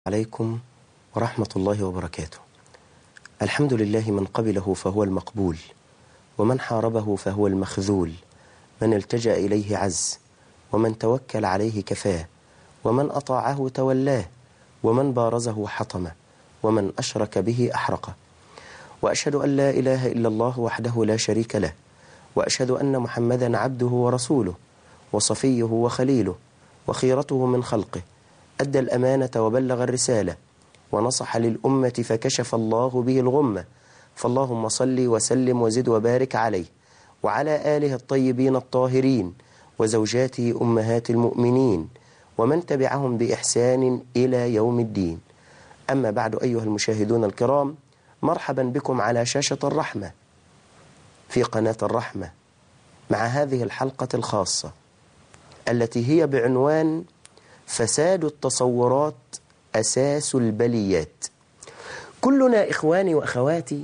عليكم ورحمة الله وبركاته الحمد لله من قبله فهو المقبول ومن حاربه فهو المخذول من التجأ إليه عز ومن توكل عليه كفاه ومن أطاعه تولاه ومن بارزه حطمه ومن أشرك به أحرقه وأشهد أن لا إله إلا الله وحده لا شريك له وأشهد أن محمدا عبده ورسوله وصفيه وخليله وخيرته من خلقه أدى الأمانة وبلغ الرسالة ونصح للأمة فكشف الله به الغمة فاللهم صل وسلم وزد وبارك عليه وعلى آله الطيبين الطاهرين وزوجاته أمهات المؤمنين ومن تبعهم بإحسان إلى يوم الدين أما بعد أيها المشاهدون الكرام مرحبا بكم على شاشة الرحمة في قناة الرحمة مع هذه الحلقة الخاصة التي هي بعنوان فساد التصورات أساس البليات كلنا إخواني وأخواتي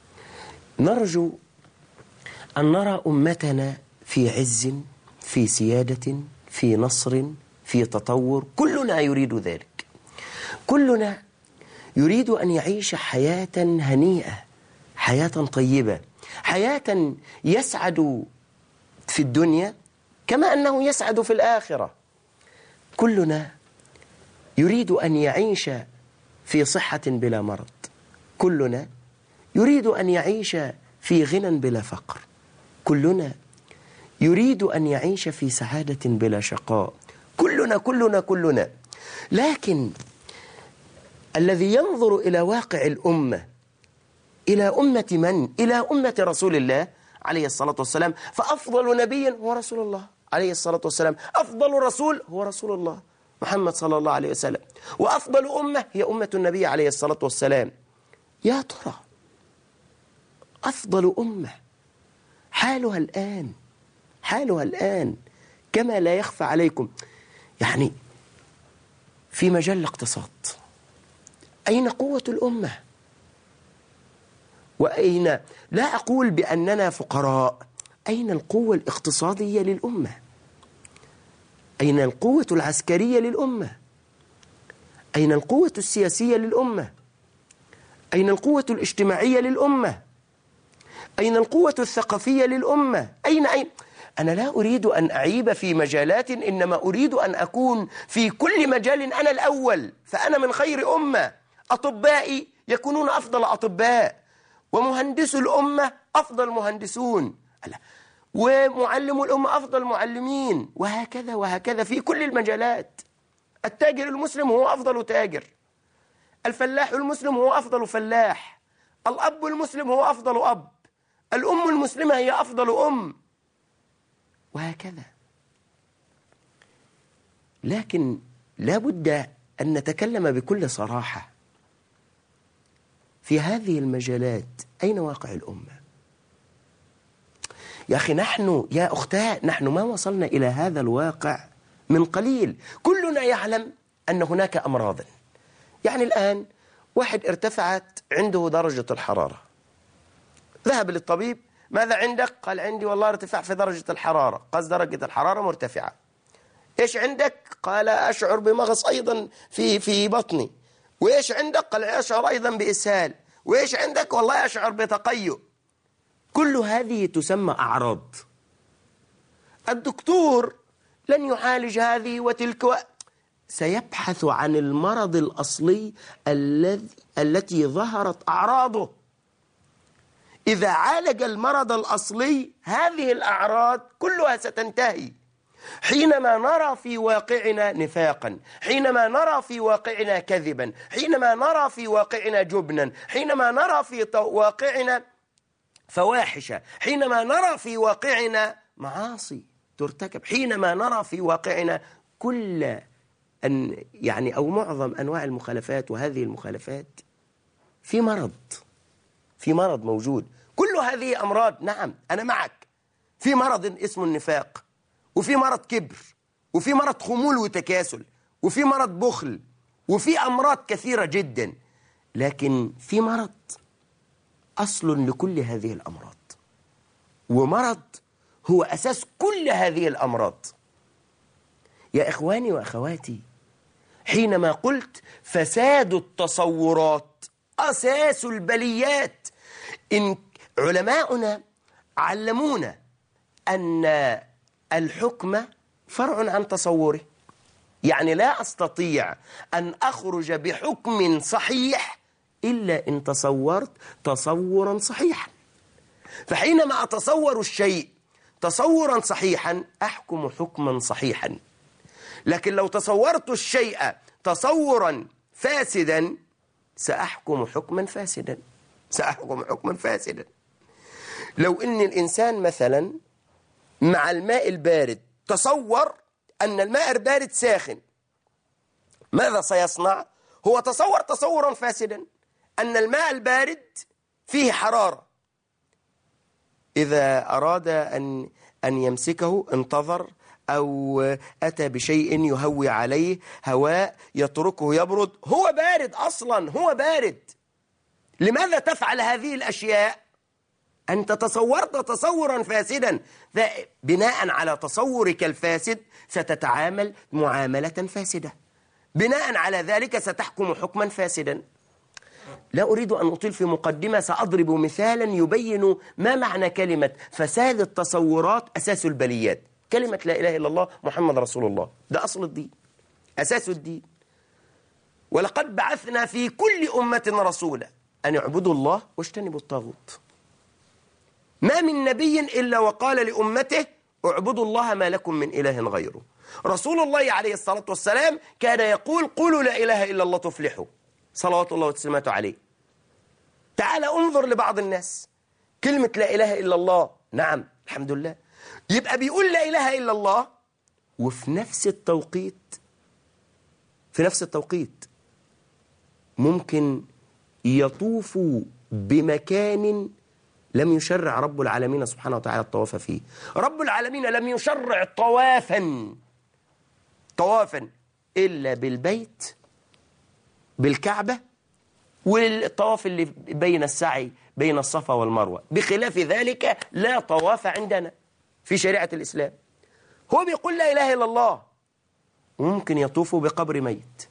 نرجو أن نرى أمتنا في عز في سيادة في نصر في تطور كلنا يريد ذلك كلنا يريد أن يعيش حياة هنيئة حياة طيبة حياة يسعد في الدنيا كما أنه يسعد في الآخرة كلنا يريد أن يعيش في صحة بلا مرض كلنا يريد أن يعيش في غنى بلا فقر كلنا يريد أن يعيش في سعادة بلا شقاء كلنا كلنا كلنا لكن الذي ينظر إلى واقع الأمة إلى أمة من؟ إلى أمة رسول الله عليه الصلاة والسلام فأفضل نبي هو رسول الله عليه الصلاة والسلام أفضل رسول هو رسول الله محمد صلى الله عليه وسلم وأفضل أمة هي أمة النبي عليه الصلاة والسلام يا ترى أفضل أمة حالها الآن حالها الآن كما لا يخفى عليكم يعني في مجال الاقتصاد أين قوة الأمة وأين لا أقول بأننا فقراء أين القوة الاقتصادية للأمة أين القوة العسكرية للأمة أين القوة السياسية للأمة أين القوة الاجتماعية للأمة أين القوة الثقافية للأمة أين أين أنا لا أريد أن أعيب في مجالات إنما أريد أن أكون في كل مجال أنا الأول فأنا من خير أمة أطبائي يكونون أفضل أطباء ومهندسو الأمة أفضل مهندسون ومعلم الأمة أفضل معلمين وهكذا وهكذا في كل المجالات التاجر المسلم هو أفضل تاجر الفلاح المسلم هو أفضل فلاح الأب المسلم هو أفضل أب الأم المسلمة هي أفضل أم وهكذا لكن لا بد أن نتكلم بكل صراحة في هذه المجالات أين واقع الأمة يا أخي نحن يا أختاه نحن ما وصلنا إلى هذا الواقع من قليل كلنا يعلم أن هناك أمراضا يعني الآن واحد ارتفعت عنده درجة الحرارة ذهب للطبيب ماذا عندك؟ قال عندي والله ارتفاع في درجة الحرارة قاس درجة الحرارة مرتفعة إيش عندك؟ قال أشعر بمغص أيضا في في بطني وإيش عندك؟ قال أشعر أيضا بإسهال وإيش عندك؟ والله أشعر بتقيؤ كل هذه تسمى أعراض الدكتور لن يعالج هذه وتلك و... سيبحث عن المرض الأصلي الذي التي ظهرت أعراضه إذا عالج المرض الأصلي هذه الأعراض كلها ستنتهي حينما نرى في واقعنا نفاقا حينما نرى في واقعنا كذبا حينما نرى في واقعنا جبنا حينما نرى في واقعنا فواحشة حينما نرى في واقعنا معاصي ترتكب حينما نرى في واقعنا كل أن يعني أو معظم أنواع المخالفات وهذه المخالفات في مرض في مرض موجود كل هذه أمراض نعم أنا معك في مرض اسمه النفاق وفي مرض كبر وفي مرض خمول وتكاسل وفي مرض بخل وفي أمراض كثيرة جدا لكن في مرض أصل لكل هذه الأمراض ومرض هو أساس كل هذه الأمراض يا إخواني وأخواتي حينما قلت فساد التصورات أساس البليات إن علماؤنا علمونا أن الحكم فرع عن تصوره يعني لا أستطيع أن أخرج بحكم صحيح إلا إن تصورت تصورا صحيحا فحينما أتصور الشيء تصورا صحيحا أحكم حكما صحيحا لكن لو تصورت الشيء تصورا فاسدا سأحكم حكما فاسدا سأحكم حكما فاسدا لو إن الإنسان مثلا مع الماء البارد تصور أن الماء البارد ساخن ماذا سيصنع؟ هو تصور تصورا فاسدا أن الماء البارد فيه حرارة إذا أراد أن أن يمسكه انتظر أو أتى بشيء يهوي عليه هواء يتركه يبرد هو بارد أصلا هو بارد لماذا تفعل هذه الأشياء؟ أنت تصورت تصورا فاسدا بناء على تصورك الفاسد ستتعامل معاملة فاسدة بناء على ذلك ستحكم حكما فاسدا لا أريد أن أطيل في مقدمة سأضرب مثالا يبين ما معنى كلمة فساد التصورات أساس البليات كلمة لا إله إلا الله محمد رسول الله ده أصل الدين أساس الدين ولقد بعثنا في كل أمة رسولا أن يعبدوا الله واجتنبوا الطاغوت ما من نبي إلا وقال لأمته اعبدوا الله ما لكم من إله غيره رسول الله عليه الصلاة والسلام كان يقول قولوا لا إله إلا الله تفلحوا صلوات الله وتسليماته عليه تعال انظر لبعض الناس كلمة لا إله إلا الله نعم الحمد لله يبقى بيقول لا إله إلا الله وفي نفس التوقيت في نفس التوقيت ممكن يطوفوا بمكان لم يشرع رب العالمين سبحانه وتعالى الطواف فيه رب العالمين لم يشرع طوافا طوافا إلا بالبيت بالكعبة والطواف اللي بين السعي بين الصفا والمروة بخلاف ذلك لا طواف عندنا في شريعة الإسلام هو بيقول لا إله إلا الله ممكن يطوف بقبر ميت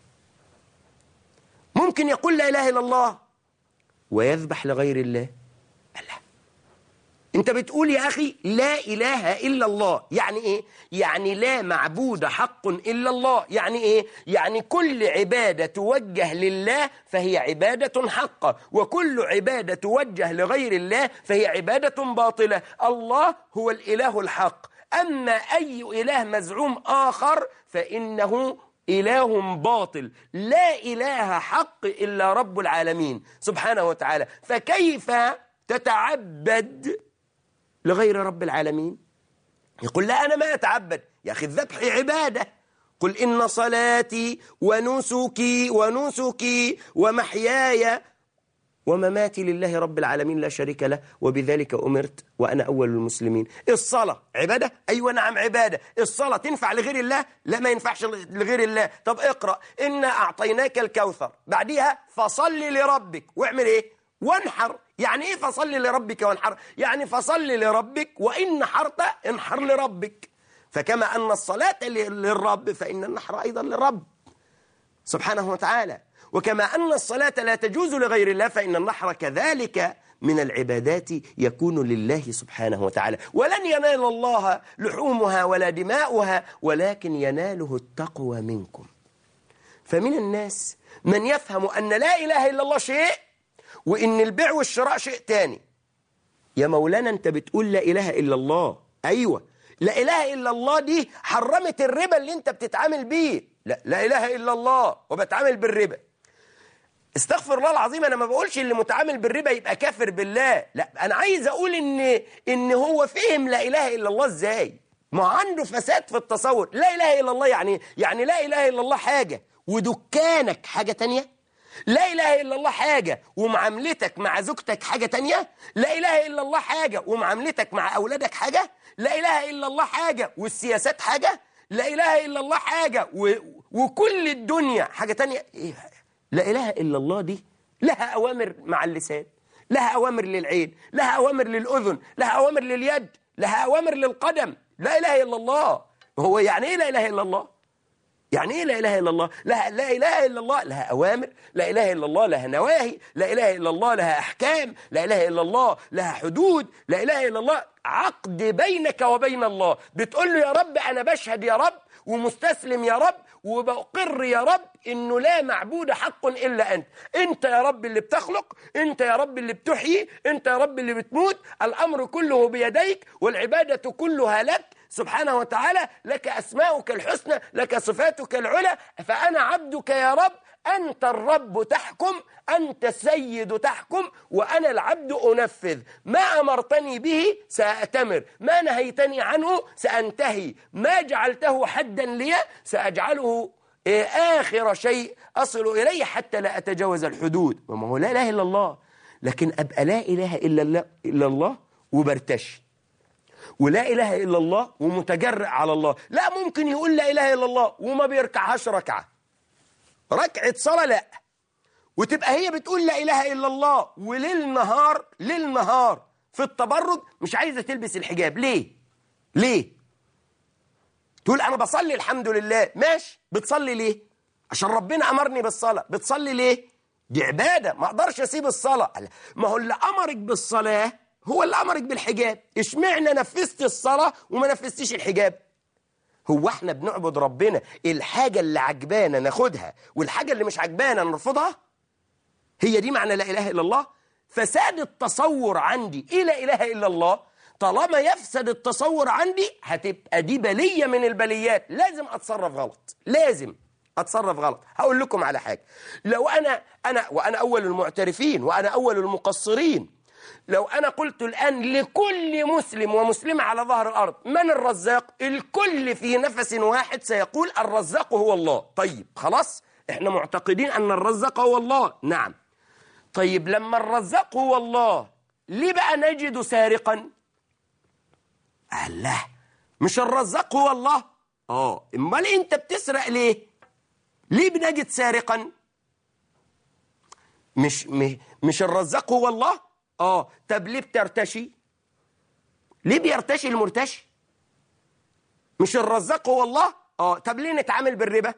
ممكن يقول لا إله إلا الله ويذبح لغير الله الله انت بتقول يا أخي لا إله إلا الله يعني إيه؟ يعني لا معبود حق إلا الله يعني إيه؟ يعني كل عبادة توجه لله فهي عبادة حقة وكل عبادة توجه لغير الله فهي عبادة باطلة الله هو الإله الحق أما أي إله مزعوم آخر فإنه إله باطل لا إله حق إلا رب العالمين سبحانه وتعالى فكيف تتعبد لغير رب العالمين يقول لا أنا ما أتعبد يا أخي الذبح عبادة قل إن صلاتي ونسكي ونسكي ومحياي ومماتي لله رب العالمين لا شريك له وبذلك أمرت وأنا أول المسلمين الصلاة عبادة أيوة نعم عبادة الصلاة تنفع لغير الله لا ما ينفعش لغير الله طب اقرأ إنا أعطيناك الكوثر بعديها فصل لربك واعمل إيه وانحر يعني ايه فصل لربك وانحر يعني فصل لربك وإن نحرت انحر لربك فكما أن الصلاة للرب فإن النحر أيضا للرب سبحانه وتعالى وكما أن الصلاة لا تجوز لغير الله فإن النحر كذلك من العبادات يكون لله سبحانه وتعالى ولن ينال الله لحومها ولا دماؤها ولكن يناله التقوى منكم فمن الناس من يفهم أن لا إله إلا الله شيء وإن البيع والشراء شيء تاني يا مولانا أنت بتقول لا إله إلا الله أيوة لا إله إلا الله دي حرمت الربا اللي أنت بتتعامل بيه لا لا إله إلا الله وبتعامل بالربا استغفر الله العظيم أنا ما بقولش اللي متعامل بالربا يبقى كافر بالله لا أنا عايز أقول إن, إن هو فهم لا إله إلا الله إزاي ما عنده فساد في التصور لا إله إلا الله يعني يعني لا إله إلا الله حاجة ودكانك حاجة تانية لا إله إلا الله حاجة ومعاملتك مع زوجتك حاجة تانية لا إله إلا الله حاجة ومعاملتك مع أولادك حاجة لا إله إلا الله حاجة والسياسات حاجة لا إله إلا الله حاجة و... وكل الدنيا حاجة تانية إيه؟ لا إله إلا الله دي لها أوامر مع اللسان لها أوامر للعين لها أوامر للأذن لها أوامر لليد لها أوامر للقدم لا إله إلا الله هو يعني إيه لا إله إلا الله يعني ايه لا اله الا الله لا, لا اله الا الله لها اوامر لا اله الا الله لها نواهي لا اله الا الله لها احكام لا اله الا الله لها حدود لا اله الا الله عقد بينك وبين الله بتقول له يا رب انا بشهد يا رب ومستسلم يا رب وبقر يا رب انه لا معبود حق الا انت انت يا رب اللي بتخلق انت يا رب اللي بتحيي انت يا رب اللي بتموت الامر كله بيديك والعباده كلها لك سبحانه وتعالى لك اسماؤك الحسنى لك صفاتك العلى فانا عبدك يا رب أنت الرب تحكم أنت السيد تحكم وأنا العبد أنفذ ما أمرتني به سأتمر ما نهيتني عنه سأنتهي ما جعلته حدا لي سأجعله آخر شيء أصل إليه حتى لا أتجاوز الحدود ما هو لا إله إلا الله لكن أبقى لا إله إلا الله, إلا الله وبرتشي ولا إله إلا الله ومتجرئ على الله لا ممكن يقول لا إله إلا الله وما بيركعهاش ركعة ركعة صلاة لا وتبقى هي بتقول لا إله إلا الله وليل نهار ليل نهار في التبرج مش عايزة تلبس الحجاب ليه ليه تقول أنا بصلي الحمد لله ماشي بتصلي ليه عشان ربنا أمرني بالصلاة بتصلي ليه دي عبادة ما أقدرش أسيب الصلاة ما هو اللي أمرك بالصلاة هو اللي أمرك بالحجاب اشمعنى نفذت الصلاة وما نفذتيش الحجاب هو احنا بنعبد ربنا الحاجة اللي عجبانا ناخدها والحاجة اللي مش عجبانا نرفضها هي دي معنى لا إله إلا الله فساد التصور عندي إيه لا إله إلا الله طالما يفسد التصور عندي هتبقى دي بلية من البليات لازم أتصرف غلط لازم أتصرف غلط هقول لكم على حاجة لو أنا أنا وأنا أول المعترفين وأنا أول المقصرين لو أنا قلت الآن لكل مسلم ومسلمة على ظهر الأرض من الرزاق الكل في نفس واحد سيقول الرزاق هو الله طيب خلاص احنا معتقدين أن الرزاق هو الله نعم طيب لما الرزاق هو الله ليه بقى نجد سارقا الله مش الرزاق هو الله اه امال انت بتسرق ليه ليه بنجد سارقا مش مش, مش الرزاق هو الله اه طب ليه بترتشي ليه بيرتشي المرتشي مش الرزاق هو الله اه طب ليه نتعامل بالربا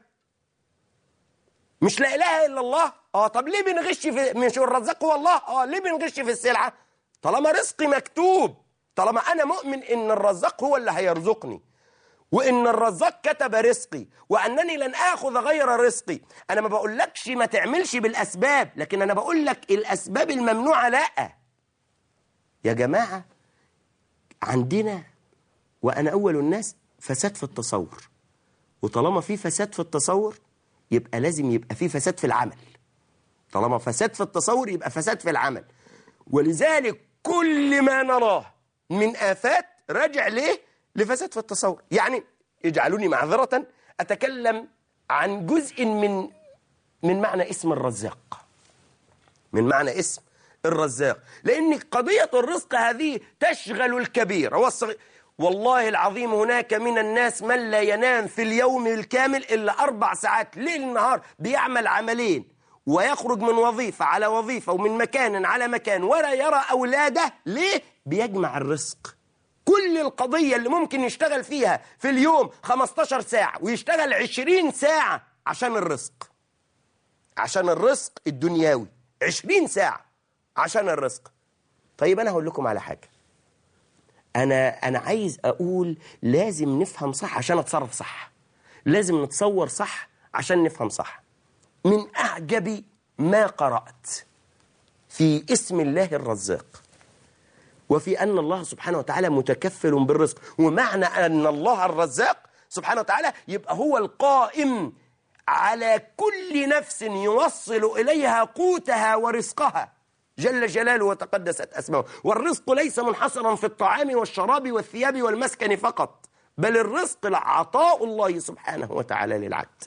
مش لا اله الا الله اه طب ليه بنغش في مش الرزاق هو الله اه ليه بنغش في السلعه طالما رزقي مكتوب طالما انا مؤمن ان الرزاق هو اللي هيرزقني وان الرزاق كتب رزقي وانني لن اخذ غير رزقي انا ما بقولكش ما تعملش بالاسباب لكن انا بقول لك الاسباب الممنوعه لا يا جماعه عندنا وانا اول الناس فساد في التصور وطالما في فساد في التصور يبقى لازم يبقى في فساد في العمل طالما فساد في التصور يبقى فساد في العمل ولذلك كل ما نراه من آفات راجع ليه لفساد في التصور يعني اجعلوني معذرة أتكلم عن جزء من من معنى اسم الرزاق من معنى اسم الرزاق لأن قضية الرزق هذه تشغل الكبير والصغير والله العظيم هناك من الناس من لا ينام في اليوم الكامل إلا أربع ساعات ليل نهار بيعمل عملين ويخرج من وظيفة على وظيفة ومن مكان على مكان ولا يرى أولاده ليه؟ بيجمع الرزق كل القضية اللي ممكن يشتغل فيها في اليوم 15 ساعة ويشتغل 20 ساعة عشان الرزق عشان الرزق الدنيوي 20 ساعة عشان الرزق طيب أنا هقول لكم على حاجة أنا أنا عايز أقول لازم نفهم صح عشان أتصرف صح لازم نتصور صح عشان نفهم صح من أعجب ما قرأت في اسم الله الرزاق وفي أن الله سبحانه وتعالى متكفل بالرزق ومعنى أن الله الرزاق سبحانه وتعالى يبقى هو القائم على كل نفس يوصل إليها قوتها ورزقها جل جلاله وتقدست أسماؤه والرزق ليس منحصرا في الطعام والشراب والثياب والمسكن فقط بل الرزق عطاء الله سبحانه وتعالى للعبد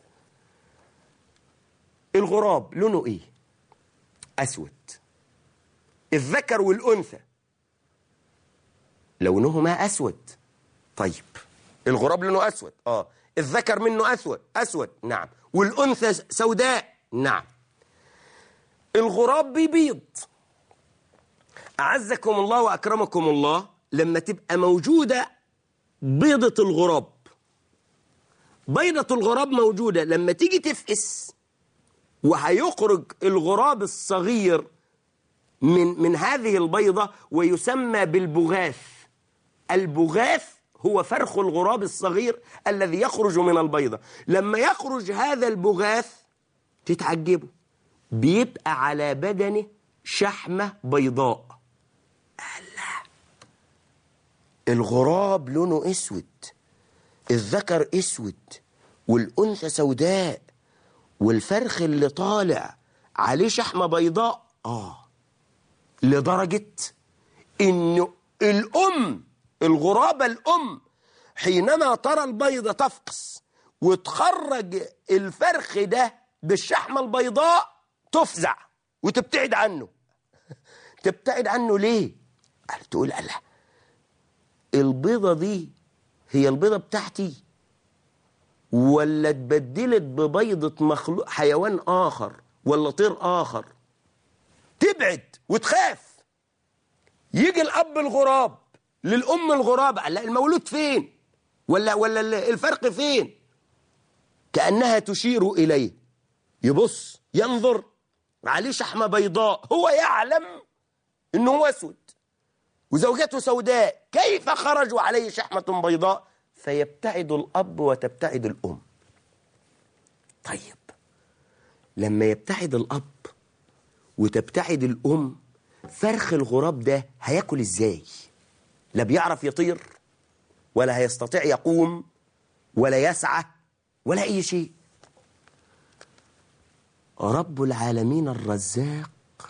الغراب لونه ايه اسود الذكر والانثى لونهما اسود طيب الغراب لونه اسود اه الذكر منه اسود اسود نعم والانثى سوداء نعم الغراب بيبيض اعزكم الله واكرمكم الله لما تبقى موجوده بيضه الغراب بيضة الغراب موجودة لما تيجي تفقس وهيخرج الغراب الصغير من من هذه البيضة ويسمى بالبغاث البغاث هو فرخ الغراب الصغير الذي يخرج من البيضة لما يخرج هذا البغاث تتعجبوا بيبقى على بدنه شحمة بيضاء الغراب لونه اسود الذكر اسود والانثى سوداء والفرخ اللي طالع عليه شحمه بيضاء اه لدرجه انه الام الغرابه الام حينما ترى البيضه تفقس وتخرج الفرخ ده بالشحمه البيضاء تفزع وتبتعد عنه تبتعد عنه ليه قال تقول الله البيضة دي هي البيضة بتاعتي ولا اتبدلت ببيضة مخلوق حيوان آخر ولا طير آخر تبعد وتخاف يجي الأب الغراب للأم الغراب لا المولود فين ولا ولا الفرق فين كأنها تشير إليه يبص ينظر عليه شحمة بيضاء هو يعلم إنه هو أسود وزوجته سوداء كيف خرجوا عليه شحمة بيضاء فيبتعد الأب وتبتعد الأم طيب لما يبتعد الأب وتبتعد الأم فرخ الغراب ده هياكل إزاي لا بيعرف يطير ولا هيستطيع يقوم ولا يسعى ولا أي شيء رب العالمين الرزاق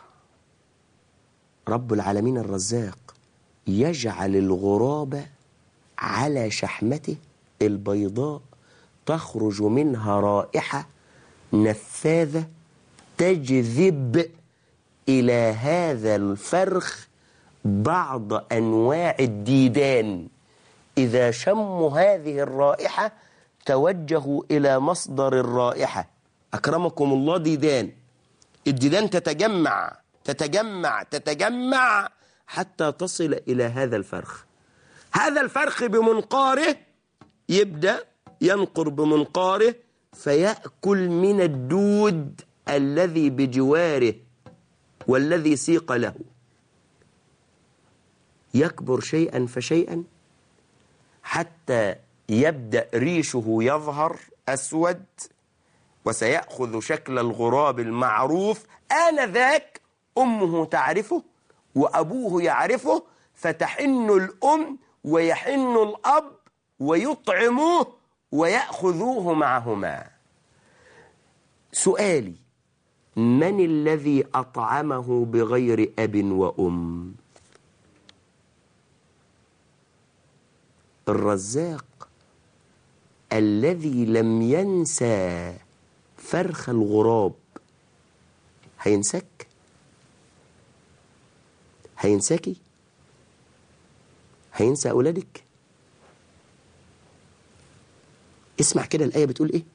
رب العالمين الرزاق يجعل الغراب على شحمته البيضاء تخرج منها رائحة نفاذة تجذب إلى هذا الفرخ بعض أنواع الديدان إذا شموا هذه الرائحة توجهوا إلى مصدر الرائحة أكرمكم الله ديدان الديدان تتجمع تتجمع تتجمع حتى تصل إلى هذا الفرخ هذا الفرخ بمنقاره يبدأ ينقر بمنقاره فيأكل من الدود الذي بجواره والذي سيق له يكبر شيئا فشيئا حتى يبدأ ريشه يظهر أسود وسيأخذ شكل الغراب المعروف آنذاك أمه تعرفه وأبوه يعرفه فتحن الأم ويحن الأب ويطعموه ويأخذوه معهما سؤالي من الذي أطعمه بغير أب وأم الرزاق الذي لم ينسى فرخ الغراب هينسك هينساكي هينسى أولادك اسمع كده الآية بتقول إيه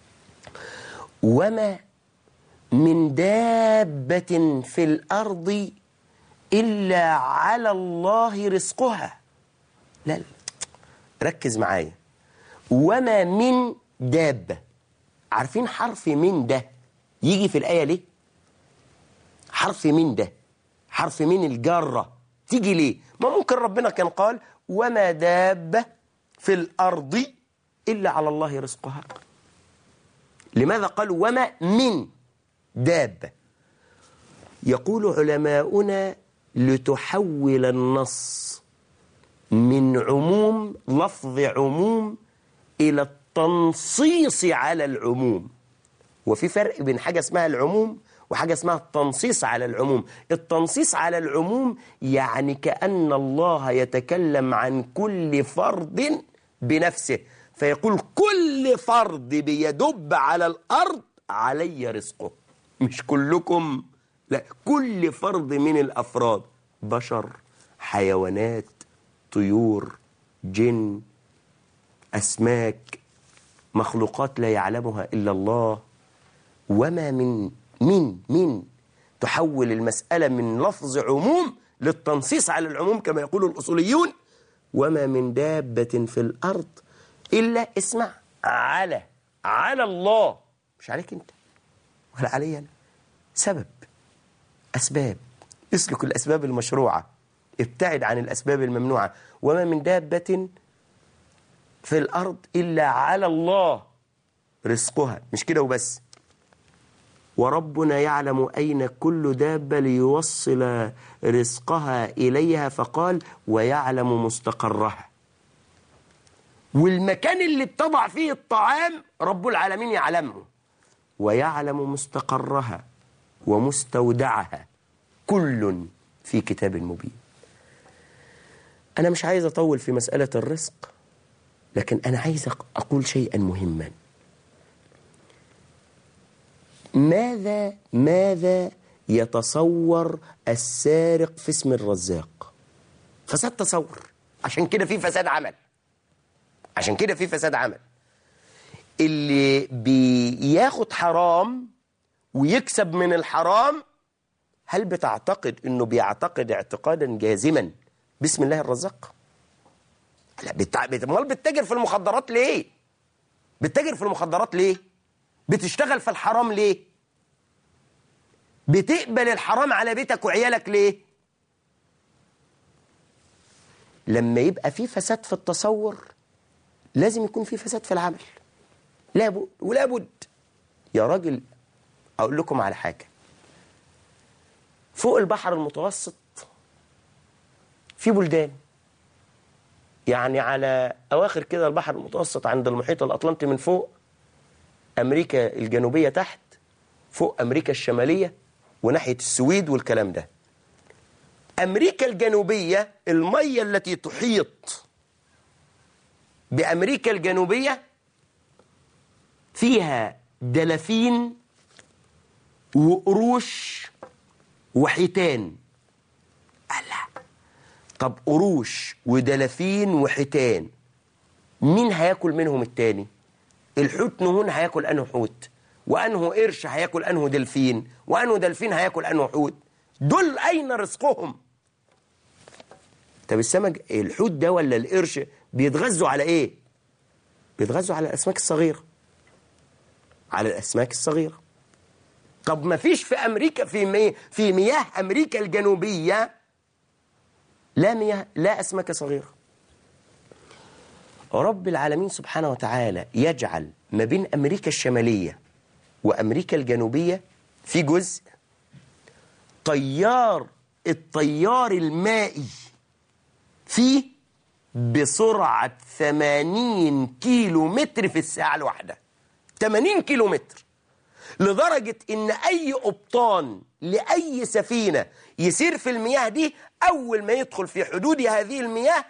وما من دابة في الأرض إلا على الله رزقها لا لا ركز معايا وما من دابة عارفين حرف من ده يجي في الآية ليه حرف من ده حرف من الجارة تيجي ليه ما ممكن ربنا كان قال وما دابة في الأرض إلا على الله رزقها لماذا قال وما من دابة يقول علماؤنا لتحول النص من عموم لفظ عموم إلى التنصيص على العموم وفي فرق بين حاجة اسمها العموم وحاجة اسمها التنصيص على العموم التنصيص على العموم يعني كأن الله يتكلم عن كل فرد بنفسه فيقول كل فرد بيدب على الأرض علي رزقه مش كلكم لا كل فرد من الأفراد بشر حيوانات طيور جن أسماك مخلوقات لا يعلمها إلا الله وما من من من تحول المسألة من لفظ عموم للتنصيص على العموم كما يقول الأصوليون وما من دابة في الأرض إلا اسمع على على الله مش عليك انت ولا علي انا سبب اسباب اسلك الاسباب المشروعه ابتعد عن الاسباب الممنوعه وما من دابه في الارض الا على الله رزقها مش كده وبس وربنا يعلم أين كل دابة ليوصل رزقها إليها فقال ويعلم مستقرها والمكان اللي بتضع فيه الطعام رب العالمين يعلمه ويعلم مستقرها ومستودعها كل في كتاب مبين أنا مش عايز أطول في مسألة الرزق لكن أنا عايز أقول شيئا مهما ماذا ماذا يتصور السارق في اسم الرزاق فساد تصور عشان كده في فساد عمل عشان كده في فساد عمل اللي بياخد حرام ويكسب من الحرام هل بتعتقد انه بيعتقد اعتقادا جازما بسم الله الرزاق لا بتع... بت... امال بتتاجر في المخدرات ليه بتتاجر في المخدرات ليه بتشتغل في الحرام ليه بتقبل الحرام على بيتك وعيالك ليه لما يبقى في فساد في التصور لازم يكون في فساد في العمل لابد ولابد يا راجل اقول لكم على حاجه فوق البحر المتوسط في بلدان يعني على اواخر كده البحر المتوسط عند المحيط الاطلنطي من فوق امريكا الجنوبيه تحت فوق امريكا الشماليه وناحيه السويد والكلام ده امريكا الجنوبيه الميه التي تحيط بامريكا الجنوبيه فيها دلافين وقروش وحيتان الله طب قروش ودلافين وحيتان مين هياكل منهم التاني الحوت نهون هياكل انه حوت وانه قرش هياكل انه دلفين وانه دلفين هياكل انه حوت دول اين رزقهم طب السمك الحوت ده ولا القرش بيتغذوا على ايه بيتغذوا على الاسماك الصغيره على الاسماك الصغيره طب ما فيش في امريكا في مي في مياه امريكا الجنوبيه لا مياه لا اسماك صغيره رب العالمين سبحانه وتعالى يجعل ما بين امريكا الشماليه وامريكا الجنوبيه في جزء طيار الطيار المائي فيه بسرعة 80 كيلو متر في الساعة الواحدة 80 كيلو متر لدرجة إن أي قبطان لأي سفينة يسير في المياه دي أول ما يدخل في حدود هذه المياه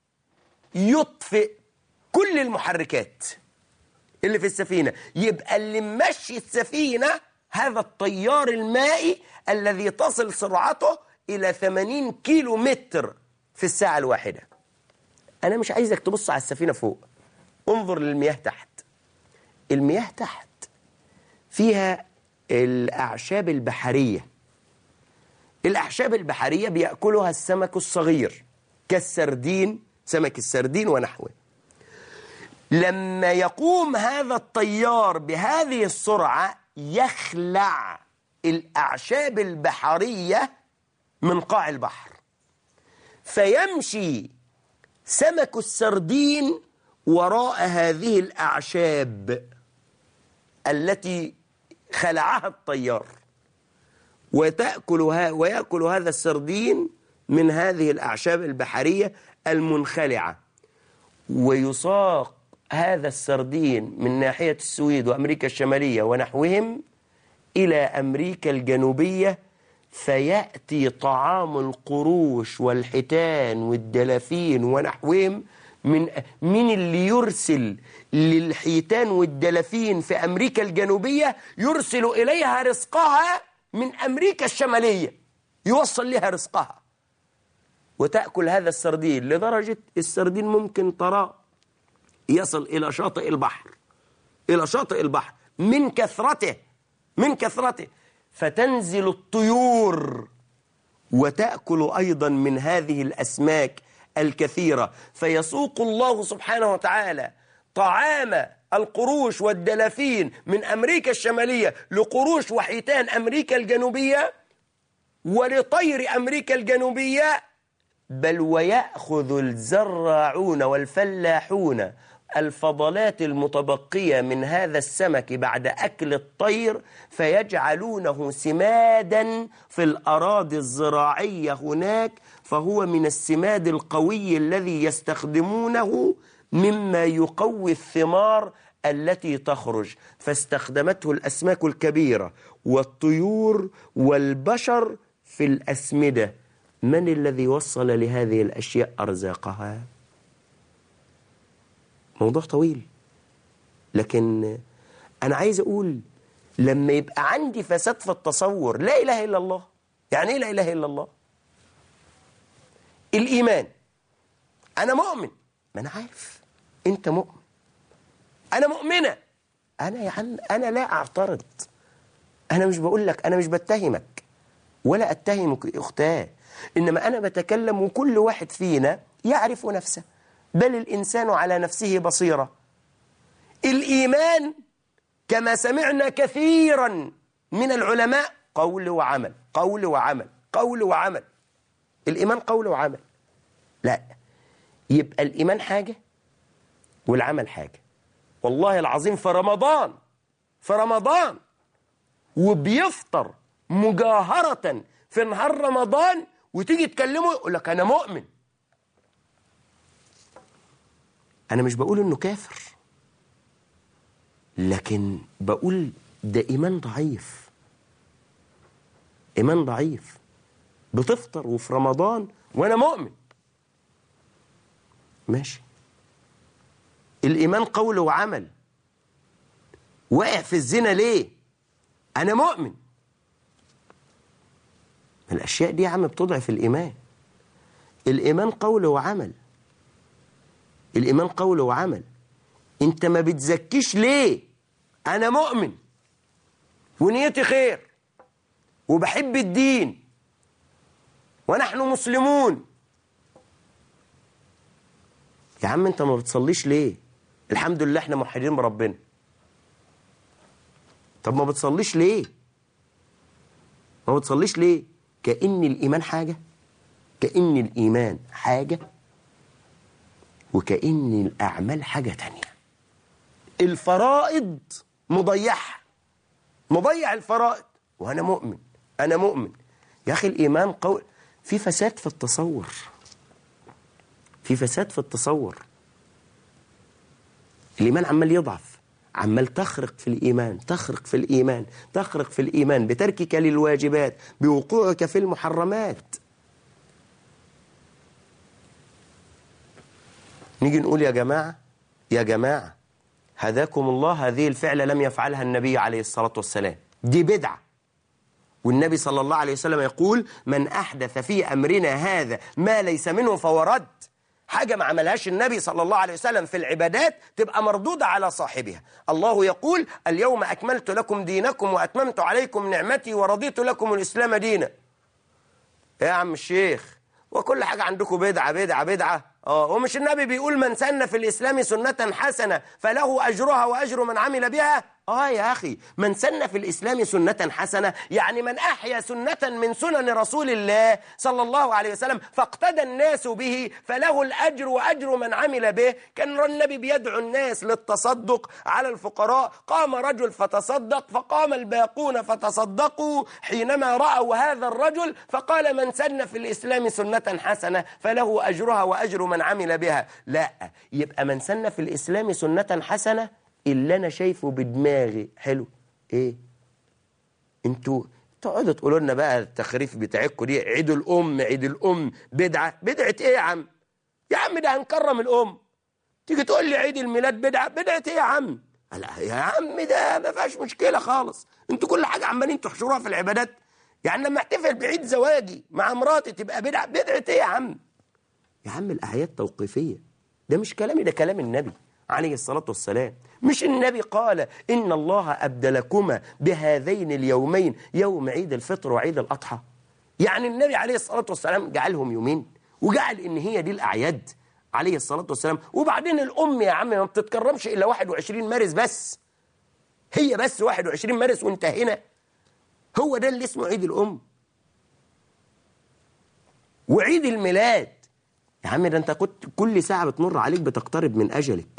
يطفئ كل المحركات اللي في السفينة يبقى اللي ممشي السفينة هذا الطيار المائي الذي تصل سرعته إلى 80 كيلو متر في الساعة الواحدة أنا مش عايزك تبص على السفينة فوق انظر للمياه تحت المياه تحت فيها الأعشاب البحرية الأعشاب البحرية بيأكلها السمك الصغير كالسردين سمك السردين ونحوه لما يقوم هذا الطيار بهذه السرعة يخلع الأعشاب البحرية من قاع البحر فيمشي سمك السردين وراء هذه الأعشاب التي خلعها الطيار وتأكل ويأكل هذا السردين من هذه الأعشاب البحرية المنخلعة ويساق هذا السردين من ناحية السويد وأمريكا الشمالية ونحوهم إلى أمريكا الجنوبية فيأتي طعام القروش والحيتان والدلافين ونحوهم من من اللي يرسل للحيتان والدلافين في أمريكا الجنوبية يرسل إليها رزقها من أمريكا الشمالية يوصل لها رزقها وتأكل هذا السردين لدرجة السردين ممكن تراه يصل إلى شاطئ البحر إلى شاطئ البحر من كثرته من كثرته فتنزل الطيور وتأكل أيضا من هذه الأسماك الكثيرة فيسوق الله سبحانه وتعالى طعام القروش والدلافين من أمريكا الشمالية لقروش وحيتان أمريكا الجنوبية ولطير أمريكا الجنوبية بل ويأخذ الزراعون والفلاحون الفضلات المتبقية من هذا السمك بعد أكل الطير فيجعلونه سمادا في الأراضي الزراعية هناك فهو من السماد القوي الذي يستخدمونه مما يقوي الثمار التي تخرج فاستخدمته الأسماك الكبيرة والطيور والبشر في الأسمدة من الذي وصل لهذه الأشياء أرزاقها؟ موضوع طويل لكن أنا عايز أقول لما يبقى عندي فساد في التصور لا إله إلا الله يعني إيه لا إله إلا الله الإيمان أنا مؤمن ما أنا عارف أنت مؤمن أنا مؤمنة أنا يا عم أنا لا أعترض أنا مش بقول لك أنا مش بتهمك ولا أتهمك أختاه إنما أنا بتكلم وكل واحد فينا يعرف نفسه بل الإنسان على نفسه بصيرة الإيمان كما سمعنا كثيرا من العلماء قول وعمل قول وعمل قول وعمل الإيمان قول وعمل لا يبقى الإيمان حاجة والعمل حاجة والله العظيم في رمضان في رمضان وبيفطر مجاهرة في نهار رمضان وتيجي تكلمه يقول لك أنا مؤمن أنا مش بقول إنه كافر لكن بقول ده إيمان ضعيف إيمان ضعيف بتفطر وفي رمضان وأنا مؤمن ماشي الإيمان قول وعمل واقع في الزنا ليه أنا مؤمن الأشياء دي يا عم بتضعف الإيمان الإيمان قول وعمل الإيمان قول وعمل أنت ما بتزكيش ليه أنا مؤمن ونيتي خير وبحب الدين ونحن مسلمون يا عم أنت ما بتصليش ليه الحمد لله احنا موحدين بربنا طب ما بتصليش ليه ما بتصليش ليه كأن الإيمان حاجة كأن الإيمان حاجة وكأن الأعمال حاجة تانية الفرائض مضيعها مضيع الفرائض وأنا مؤمن أنا مؤمن يا أخي الإيمان قول في فساد في التصور في فساد في التصور الإيمان عمال يضعف عمال تخرق في الإيمان تخرق في الإيمان تخرق في الإيمان بتركك للواجبات بوقوعك في المحرمات نيجي نقول يا جماعة يا جماعة هداكم الله هذه الفعلة لم يفعلها النبي عليه الصلاة والسلام دي بدعة والنبي صلى الله عليه وسلم يقول من أحدث في أمرنا هذا ما ليس منه فهو رد حاجة ما عملهاش النبي صلى الله عليه وسلم في العبادات تبقى مردودة على صاحبها الله يقول اليوم أكملت لكم دينكم وأتممت عليكم نعمتي ورضيت لكم الإسلام دينا يا عم الشيخ وكل حاجة عندكم بدعة بدعة بدعة اه ومش النبي بيقول من سن في الإسلام سنة حسنة فله أجرها وأجر من عمل بها آه يا أخي من سن في الإسلام سنة حسنة يعني من أحيا سنة من سنن رسول الله صلى الله عليه وسلم فاقتدى الناس به فله الأجر وأجر من عمل به كان النبي بيدعو الناس للتصدق على الفقراء قام رجل فتصدق فقام الباقون فتصدقوا حينما رأوا هذا الرجل فقال من سن في الإسلام سنة حسنة فله أجرها وأجر من عمل بها لا يبقى من سن في الإسلام سنة حسنة اللي انا شايفه بدماغي حلو ايه انتوا تقعدوا تقولوا لنا بقى التخريف بتاعكم دي عيد الام عيد الام بدعه بدعه ايه يا عم يا عم ده هنكرم الام تيجي تقول لي عيد الميلاد بدعه بدعه ايه يا عم لا يا عم ده ما فيهاش مشكله خالص انتوا كل حاجه عمالين تحشروها في العبادات يعني لما احتفل بعيد زواجي مع مراتي تبقى بدعه بدعه ايه يا عم يا عم الاعياد توقيفيه ده مش كلامي ده كلام النبي عليه الصلاة والسلام مش النبي قال إن الله أبدلكما بهذين اليومين يوم عيد الفطر وعيد الأضحى يعني النبي عليه الصلاة والسلام جعلهم يومين وجعل إن هي دي الأعياد عليه الصلاة والسلام وبعدين الأم يا عم ما بتتكرمش إلا 21 مارس بس هي بس 21 مارس وانتهينا هو ده اللي اسمه عيد الأم وعيد الميلاد يا عم ده انت كنت كل ساعة بتمر عليك بتقترب من أجلك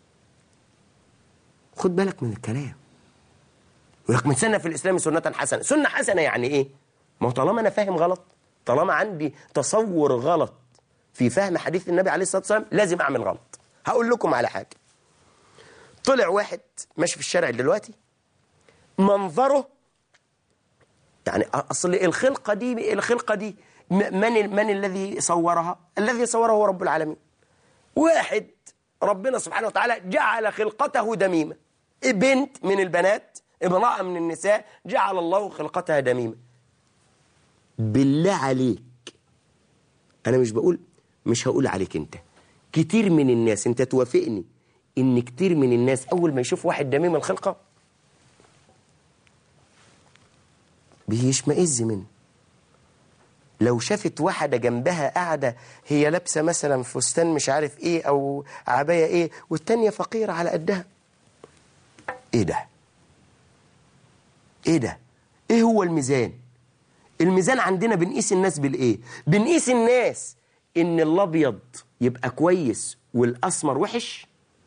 خد بالك من الكلام يقول لك من سنة في الإسلام سنة حسنة سنة حسنة يعني إيه ما هو طالما أنا فاهم غلط طالما عندي تصور غلط في فهم حديث النبي عليه الصلاة والسلام لازم أعمل غلط هقول لكم على حاجة طلع واحد ماشي في الشارع دلوقتي منظره يعني أصل الخلقة دي الخلقة دي من من الذي صورها الذي صوره هو رب العالمين واحد ربنا سبحانه وتعالى جعل خلقته دميمة بنت من البنات امرأة من النساء جعل الله خلقتها دميمة بالله عليك أنا مش بقول مش هقول عليك أنت كتير من الناس أنت توافقني إن كتير من الناس أول ما يشوف واحد دميم الخلقة بيشمئز منه لو شافت واحدة جنبها قاعدة هي لابسة مثلا فستان مش عارف ايه او عباية ايه والتانية فقيرة على قدها ايه ده ايه ده ايه هو الميزان الميزان عندنا بنقيس الناس بالايه بنقيس الناس ان الابيض يبقى كويس والاسمر وحش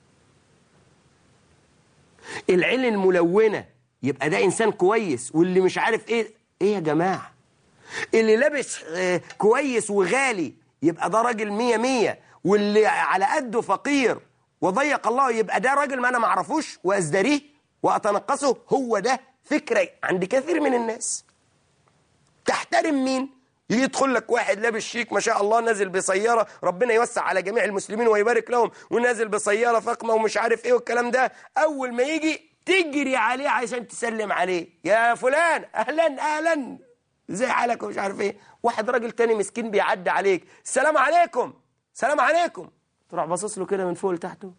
العين الملونة يبقى ده انسان كويس واللي مش عارف ايه ايه يا جماعه اللي لابس كويس وغالي يبقى ده راجل مية مية واللي على قده فقير وضيق الله يبقى ده راجل ما أنا معرفوش وأزدريه وأتنقصه هو ده فكرة عند كثير من الناس تحترم مين يجي يدخل لك واحد لابس شيك ما شاء الله نازل بسيارة ربنا يوسع على جميع المسلمين ويبارك لهم ونازل بسيارة فخمة ومش عارف ايه والكلام ده أول ما يجي تجري عليه عشان تسلم عليه يا فلان أهلا أهلا زي حالك ومش عارف ايه واحد راجل تاني مسكين بيعدي عليك السلام عليكم السلام عليكم تروح باصص له كده من فوق لتحته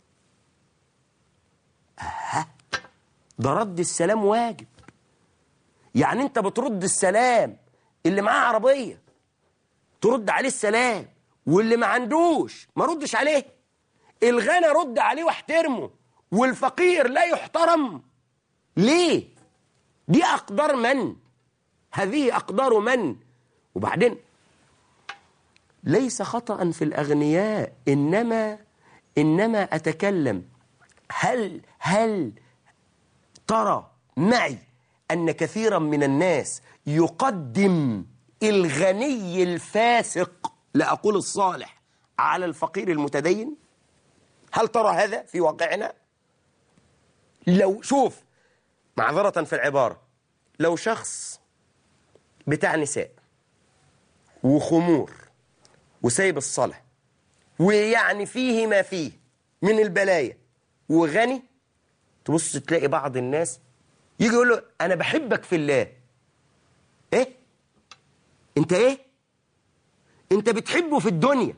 اها ده رد السلام واجب يعني انت بترد السلام اللي معاه عربية ترد عليه السلام واللي ما عندوش ما ردش عليه الغنى رد عليه واحترمه والفقير لا يحترم ليه دي أقدار من هذه أقدار من وبعدين ليس خطأ في الأغنياء إنما إنما أتكلم هل هل ترى معي أن كثيرا من الناس يقدم الغني الفاسق لا أقول الصالح على الفقير المتدين هل ترى هذا في واقعنا لو شوف معذرة في العبارة لو شخص بتاع نساء وخمور وسايب الصلاة ويعني فيه ما فيه من البلايا وغني تبص تلاقي بعض الناس يجي يقول له أنا بحبك في الله إيه؟ أنت إيه؟ أنت بتحبه في الدنيا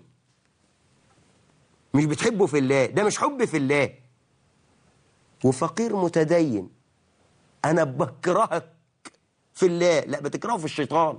مش بتحبه في الله ده مش حب في الله وفقير متدين أنا بكرهك في الله لا بتكرهه في الشيطان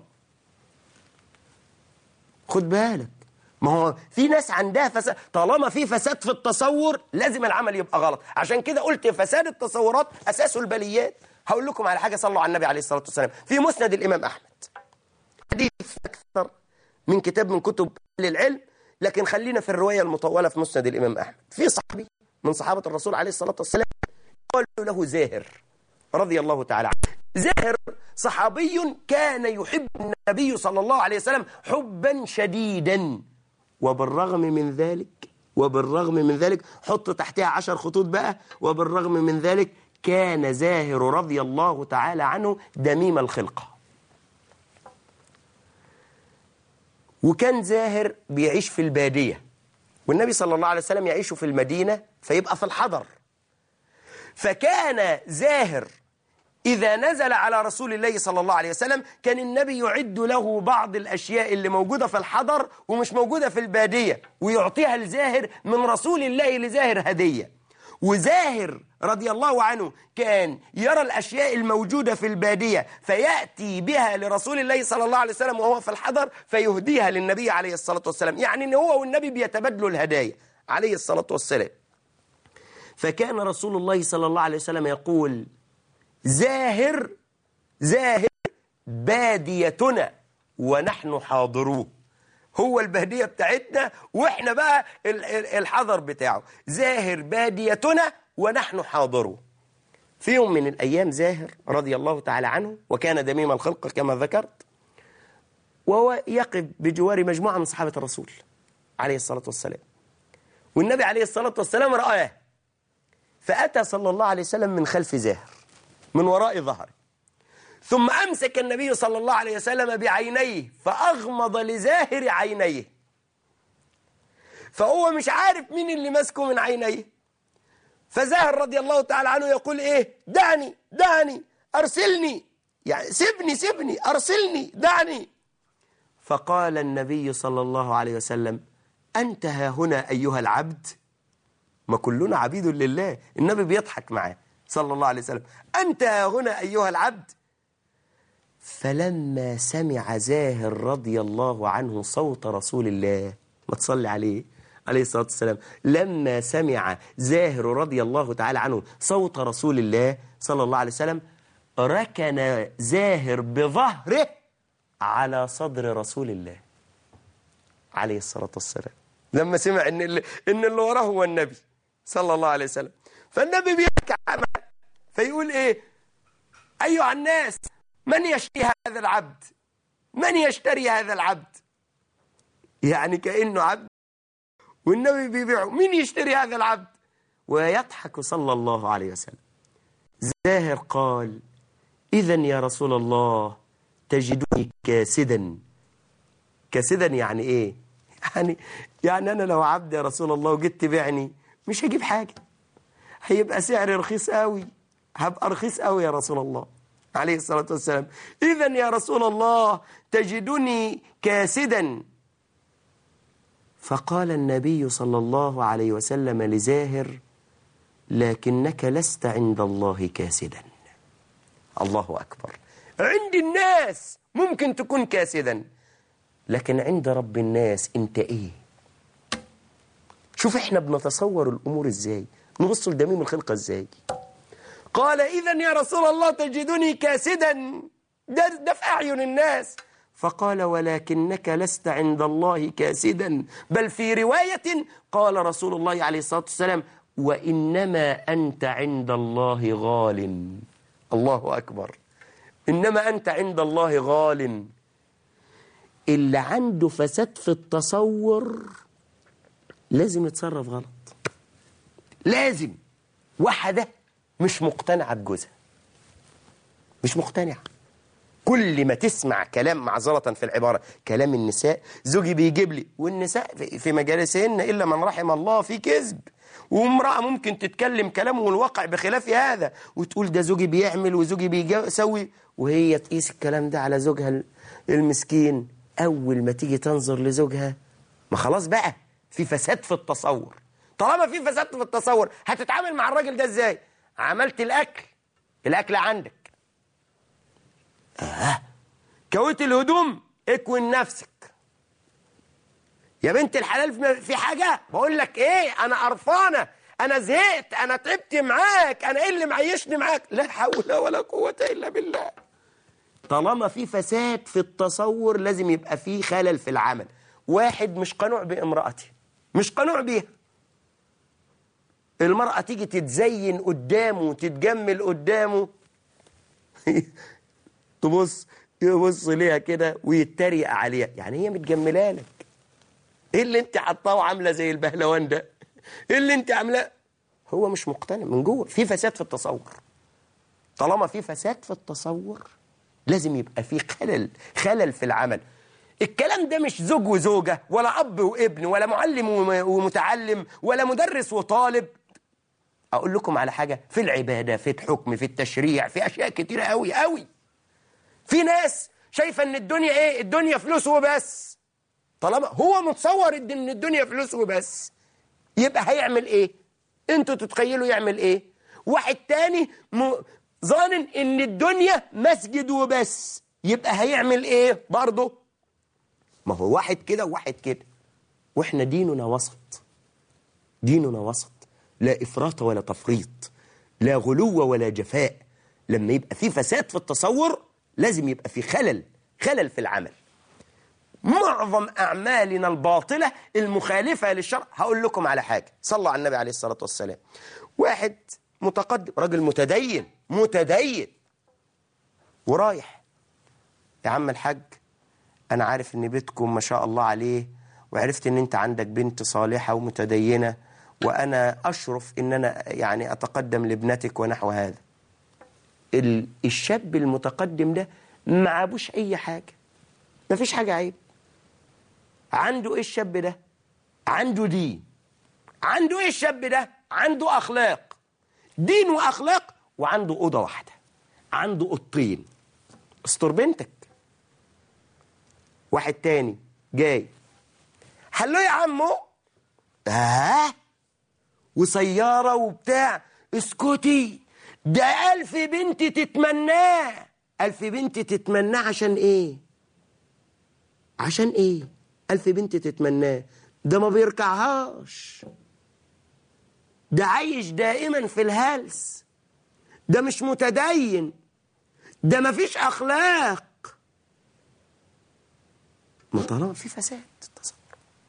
خد بالك ما هو في ناس عندها فساد طالما في فساد في التصور لازم العمل يبقى غلط عشان كده قلت فساد التصورات أساسه البليات هقول لكم على حاجة صلوا على النبي عليه الصلاة والسلام في مسند الإمام أحمد حديث أكثر من كتاب من كتب للعلم لكن خلينا في الرواية المطولة في مسند الإمام أحمد في صحابي من صحابة الرسول عليه الصلاة والسلام قال له زاهر رضي الله تعالى عنه زاهر صحابي كان يحب النبي صلى الله عليه وسلم حبا شديدا وبالرغم من ذلك وبالرغم من ذلك حط تحتها عشر خطوط بقى وبالرغم من ذلك كان زاهر رضي الله تعالى عنه دميم الخلقة وكان زاهر بيعيش في البادية والنبي صلى الله عليه وسلم يعيش في المدينة فيبقى في الحضر فكان زاهر إذا نزل على رسول الله صلى الله عليه وسلم كان النبي يعد له بعض الأشياء اللي موجودة في الحضر ومش موجودة في البادية ويعطيها لزاهر من رسول الله لزاهر هدية وزاهر رضي الله عنه كان يرى الأشياء الموجودة في البادية فيأتي بها لرسول الله صلى الله عليه وسلم وهو في الحضر فيهديها للنبي عليه الصلاة والسلام يعني أن هو والنبي بيتبادلوا الهدايا عليه الصلاة والسلام فكان رسول الله صلى الله عليه وسلم يقول زاهر زاهر باديتنا ونحن حاضروه هو البادية بتاعتنا واحنا بقى الحضر بتاعه زاهر باديتنا ونحن حاضروه في يوم من الأيام زاهر رضي الله تعالى عنه وكان دميم الخلق كما ذكرت وهو يقف بجوار مجموعة من صحابة الرسول عليه الصلاة والسلام والنبي عليه الصلاة والسلام رآه فأتى صلى الله عليه وسلم من خلف زاهر من وراء ظهره ثم أمسك النبي صلى الله عليه وسلم بعينيه فأغمض لزاهر عينيه فهو مش عارف مين اللي ماسكه من عينيه فزاهر رضي الله تعالى عنه يقول إيه دعني دعني أرسلني يعني سيبني سيبني أرسلني دعني فقال النبي صلى الله عليه وسلم أنت ها هنا أيها العبد ما كلنا عبيد لله النبي بيضحك معاه صلى الله عليه وسلم أنت ها هنا أيها العبد فلما سمع زاهر رضي الله عنه صوت رسول الله ما تصلي عليه عليه الصلاة والسلام لما سمع زاهر رضي الله تعالى عنه صوت رسول الله صلى الله عليه وسلم ركن زاهر بظهره على صدر رسول الله عليه الصلاة والسلام لما سمع ان اللي, إن اللي وراه هو النبي صلى الله عليه وسلم فالنبي بيركع فيقول ايه ايها الناس من يشتري هذا العبد من يشتري هذا العبد يعني كأنه عبد والنبي بيبيعه مين يشتري هذا العبد ويضحك صلى الله عليه وسلم زاهر قال إذا يا رسول الله تجدني كاسدا كاسدا يعني إيه يعني يعني أنا لو عبد يا رسول الله وجيت تبيعني مش هجيب حاجة هيبقى سعري رخيص قوي هبقى رخيص قوي يا رسول الله عليه الصلاة والسلام إذا يا رسول الله تجدني كاسدا فقال النبي صلى الله عليه وسلم لزاهر لكنك لست عند الله كاسدا الله أكبر عند الناس ممكن تكون كاسدا لكن عند رب الناس انت ايه شوف احنا بنتصور الامور ازاي نبص لدميم الخلقه ازاي قال اذا يا رسول الله تجدني كاسدا ده, ده في اعين الناس فقال ولكنك لست عند الله كاسدا بل في روايه قال رسول الله عليه الصلاه والسلام وانما انت عند الله غال الله اكبر انما انت عند الله غال اللي عنده فساد في التصور لازم يتصرف غلط لازم واحدة مش مقتنعة بجوزها مش مقتنعة كل ما تسمع كلام معذرة في العبارة كلام النساء زوجي بيجيب لي والنساء في مجالسهن إلا من رحم الله في كذب وامرأة ممكن تتكلم كلام والواقع بخلاف هذا وتقول ده زوجي بيعمل وزوجي بيسوي وهي تقيس الكلام ده على زوجها المسكين أول ما تيجي تنظر لزوجها ما خلاص بقى في فساد في التصور طالما في فساد في التصور هتتعامل مع الراجل ده ازاي عملت الأكل الأكل عندك آه كويت الهدوم اكوين نفسك يا بنت الحلال في حاجة بقول لك ايه انا قرفانة انا زهقت انا تعبت معاك انا ايه اللي معيشني معاك لا حول ولا قوة الا بالله طالما في فساد في التصور لازم يبقى في خلل في العمل واحد مش قنوع بامرأته مش قنوع بيها المرأة تيجي تتزين قدامه وتتجمل قدامه تبص يبص ليها كده ويتريق عليها يعني هي متجمله لك ايه اللي انت حطاه وعامله زي البهلوان ده ايه اللي انت عاملاه هو مش مقتنع من جوه في فساد في التصور طالما في فساد في التصور لازم يبقى في خلل خلل في العمل الكلام ده مش زوج وزوجة ولا أب وابن ولا معلم ومتعلم ولا مدرس وطالب أقول لكم على حاجة في العبادة في الحكم في التشريع في أشياء كتيرة قوي قوي في ناس شايفة ان الدنيا ايه الدنيا فلوس وبس طالما هو متصور ان الدنيا فلوس وبس يبقى هيعمل ايه انتوا تتخيلوا يعمل ايه واحد تاني م... ظانن ان الدنيا مسجد وبس يبقى هيعمل ايه برضه ما هو واحد كده وواحد كده واحنا ديننا وسط ديننا وسط لا افراط ولا تفريط لا غلو ولا جفاء لما يبقى في فساد في التصور لازم يبقى في خلل خلل في العمل معظم أعمالنا الباطلة المخالفة للشرع هقول لكم على حاجة صلوا على النبي عليه الصلاة والسلام واحد متقدم راجل متدين متدين ورايح يا عم الحاج أنا عارف إن بيتكم ما شاء الله عليه وعرفت إن أنت عندك بنت صالحة ومتدينة وأنا أشرف إن أنا يعني أتقدم لابنتك ونحو هذا ال- الشاب المتقدم ده ما عابوش أي حاجة ما فيش حاجة عيب عنده إيه الشاب ده عنده دين عنده إيه الشاب ده عنده أخلاق دين وأخلاق وعنده أوضة واحدة عنده أوضتين استر بنتك واحد تاني جاي هلو يا عمو اه وسيارة وبتاع اسكتي ده ألف بنت تتمناه ألف بنت تتمناه عشان إيه عشان إيه ألف بنت تتمناه ده ما بيركعهاش ده عايش دائما في الهلس ده مش متدين ده ما فيش أخلاق ما طالما في فساد تصور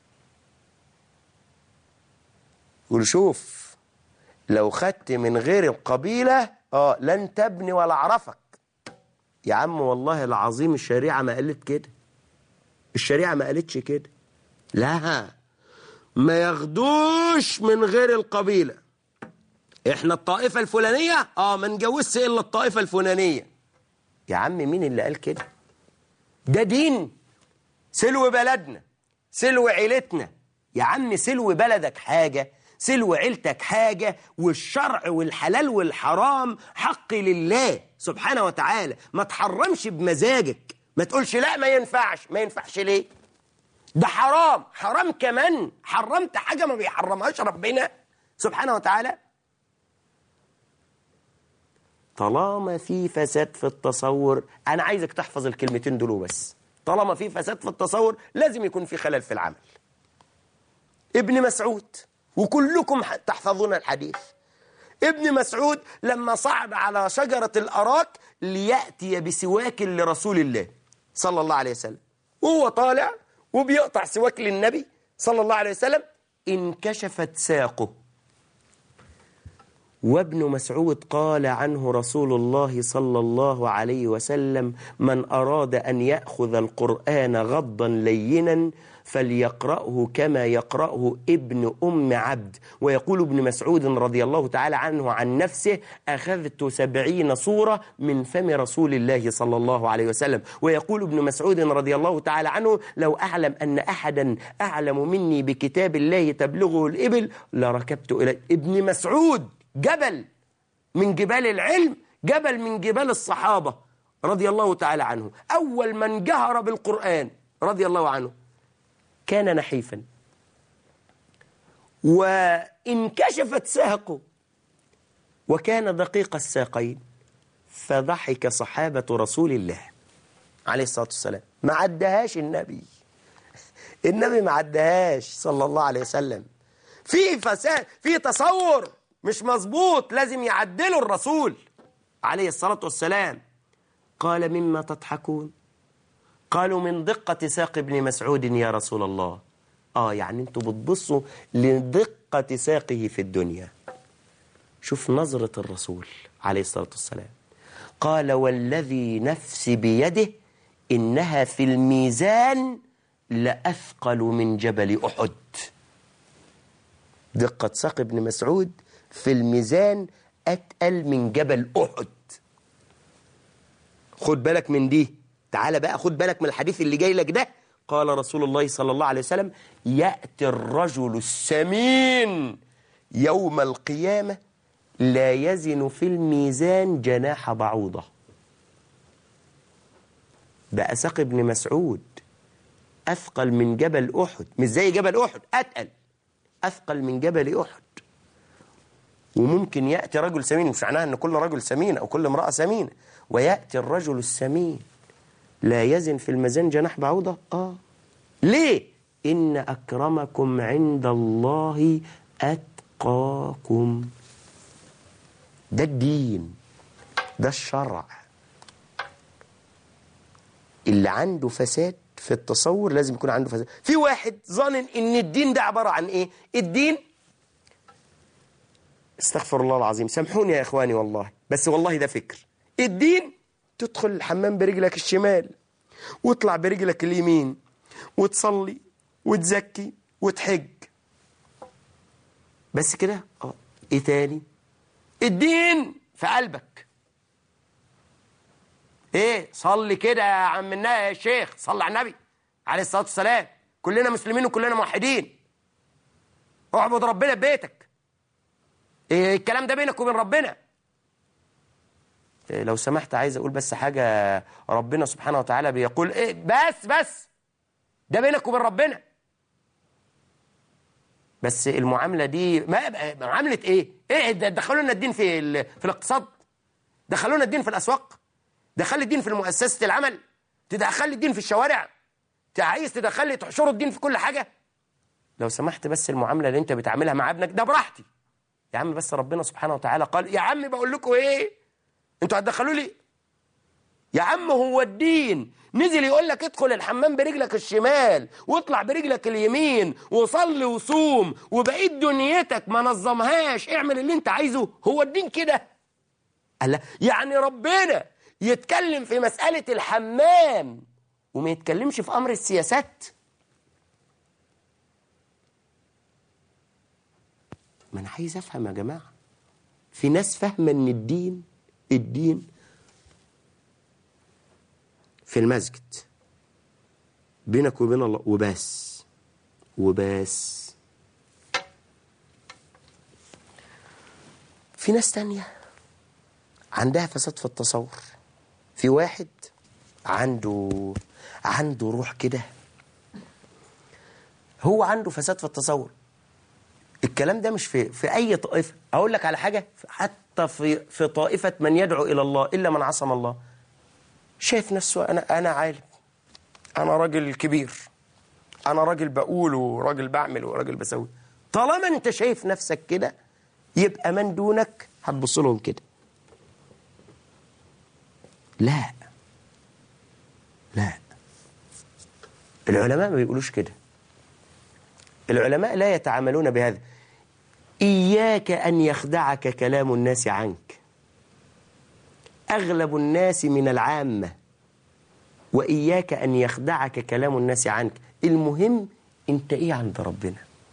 يقول شوف لو خدت من غير القبيلة اه لن تبني ولا اعرفك يا عم والله العظيم الشريعة ما قالت كده الشريعة ما قالتش كده لا ما ياخدوش من غير القبيلة احنا الطائفة الفلانية اه ما نجوزش الا الطائفة الفلانية يا عم مين اللي قال كده ده دين سلو بلدنا سلو عيلتنا يا عم سلو بلدك حاجة سلو عيلتك حاجة والشرع والحلال والحرام حق لله سبحانه وتعالى ما تحرمش بمزاجك ما تقولش لا ما ينفعش ما ينفعش ليه ده حرام حرام كمان حرمت حاجة ما بيحرمهاش ربنا سبحانه وتعالى طالما في فساد في التصور أنا عايزك تحفظ الكلمتين دول بس طالما في فساد في التصور لازم يكون في خلل في العمل ابن مسعود وكلكم ح- تحفظون الحديث ابن مسعود لما صعد على شجرة الأراك ليأتي بسواك لرسول الله صلى الله عليه وسلم وهو طالع وبيقطع سواك للنبي صلى الله عليه وسلم انكشفت ساقه وابن مسعود قال عنه رسول الله صلى الله عليه وسلم من أراد أن يأخذ القرآن غضا لينا فليقرأه كما يقرأه ابن أم عبد ويقول ابن مسعود رضي الله تعالى عنه عن نفسه أخذت سبعين صورة من فم رسول الله صلى الله عليه وسلم ويقول ابن مسعود رضي الله تعالى عنه لو أعلم أن أحدا أعلم مني بكتاب الله تبلغه الإبل لركبت إليه ابن مسعود جبل من جبال العلم جبل من جبال الصحابة رضي الله تعالى عنه أول من جهر بالقرآن رضي الله عنه كان نحيفا وانكشفت ساقه وكان دقيق الساقين فضحك صحابة رسول الله عليه الصلاة والسلام ما عدهاش النبي النبي ما عدهاش صلى الله عليه وسلم في فساد في تصور مش مظبوط لازم يعدله الرسول عليه الصلاة والسلام قال مما تضحكون قالوا من دقة ساق ابن مسعود يا رسول الله آه يعني انتوا بتبصوا لدقة ساقه في الدنيا شوف نظرة الرسول عليه الصلاة والسلام قال والذي نفسي بيده إنها في الميزان لأثقل من جبل أحد دقة ساق ابن مسعود في الميزان أتقل من جبل أحد خد بالك من دي تعال بقى خد بالك من الحديث اللي جاي لك ده قال رسول الله صلى الله عليه وسلم يأتي الرجل السمين يوم القيامة لا يزن في الميزان جناح بعوضة بقى ساق ابن مسعود أثقل من جبل أحد مش زي جبل أحد أتقل أثقل من جبل أحد وممكن يأتي رجل سمين مش معناها أن كل رجل سمين أو كل امرأة سمينة ويأتي الرجل السمين لا يزن في الميزان جناح بعوضة آه ليه إن أكرمكم عند الله أتقاكم ده الدين ده الشرع اللي عنده فساد في التصور لازم يكون عنده فساد في واحد ظانن ان الدين ده عبارة عن ايه الدين استغفر الله العظيم سامحوني يا اخواني والله بس والله ده فكر الدين تدخل الحمام برجلك الشمال واطلع برجلك اليمين وتصلي وتزكي وتحج بس كده اه ايه تاني الدين في قلبك ايه صلي كده يا عم النا- يا شيخ صلي على النبي عليه الصلاه والسلام كلنا مسلمين وكلنا موحدين اعبد ربنا في بيتك إيه الكلام ده بينك وبين ربنا إيه لو سمحت عايز اقول بس حاجه ربنا سبحانه وتعالى بيقول ايه بس بس ده بينك وبين ربنا بس المعامله دي ما معامله ايه ايه ده دخلوا لنا الدين في ال... في الاقتصاد دخلوا لنا الدين في الاسواق دخل الدين في مؤسسه العمل تدخل الدين في الشوارع انت عايز تدخل تحشروا الدين في كل حاجه لو سمحت بس المعامله اللي انت بتعاملها مع ابنك ده براحتي يا عم بس ربنا سبحانه وتعالى قال يا عم بقول لكم ايه انتوا هتدخلوا لي يا عم هو الدين نزل يقول لك ادخل الحمام برجلك الشمال واطلع برجلك اليمين وصلي وصوم وبقيت دنيتك ما نظمهاش اعمل اللي انت عايزه هو الدين كده قال لا يعني ربنا يتكلم في مسألة الحمام وما يتكلمش في أمر السياسات ما أنا عايز أفهم يا جماعة في ناس فاهمة إن الدين الدين في المسجد بينك وبين الله وبس وبس في ناس تانية عندها فساد في التصور في واحد عنده عنده روح كده هو عنده فساد في التصور الكلام ده مش في في اي طائفه اقول لك على حاجه حتى في في طائفه من يدعو الى الله الا من عصم الله شايف نفسه انا انا عالم انا راجل كبير انا راجل بقول وراجل بعمل وراجل بسوي طالما انت شايف نفسك كده يبقى من دونك هتبص لهم كده لا لا العلماء ما بيقولوش كده العلماء لا يتعاملون بهذا إياك أن يخدعك كلام الناس عنك أغلب الناس من العامة وإياك أن يخدعك كلام الناس عنك المهم أنت إيه عند ربنا